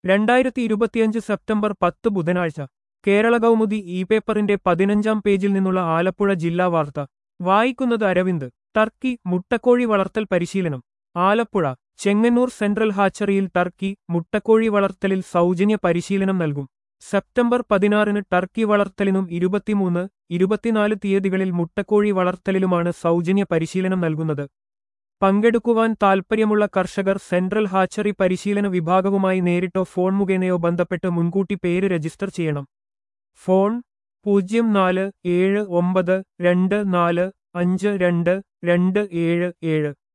രണ്ടായിരത്തി ഇരുപത്തിയഞ്ച് സെപ്റ്റംബർ പത്ത് ബുധനാഴ്ച കേരള കൗമുദി ഇ പേപ്പറിന്റെ പതിനഞ്ചാം പേജിൽ നിന്നുള്ള ആലപ്പുഴ ജില്ലാ വാർത്ത വായിക്കുന്നത് അരവിന്ദ് ടർക്കി മുട്ടക്കോഴി വളർത്തൽ പരിശീലനം ആലപ്പുഴ ചെങ്ങന്നൂർ സെൻട്രൽ ഹാച്ചറിയിൽ ടർക്കി മുട്ടക്കോഴി വളർത്തലിൽ സൗജന്യ പരിശീലനം നൽകും സെപ്റ്റംബർ പതിനാറിന് ടർക്കി വളർത്തലിനും ഇരുപത്തിമൂന്ന് ഇരുപത്തിനാല് തീയതികളിൽ മുട്ടക്കോഴി വളർത്തലിലുമാണ് സൗജന്യ പരിശീലനം നൽകുന്നത് പങ്കെടുക്കുവാൻ താൽപ്പര്യമുള്ള കർഷകർ സെൻട്രൽ ഹാച്ചറി പരിശീലന വിഭാഗവുമായി നേരിട്ടോ ഫോൺ മുഖേനയോ ബന്ധപ്പെട്ട് മുൻകൂട്ടി പേര് രജിസ്റ്റർ ചെയ്യണം ഫോൺ പൂജ്യം നാല് ഏഴ് ഒമ്പത് രണ്ട് നാല് അഞ്ച് രണ്ട് രണ്ട് ഏഴ് ഏഴ്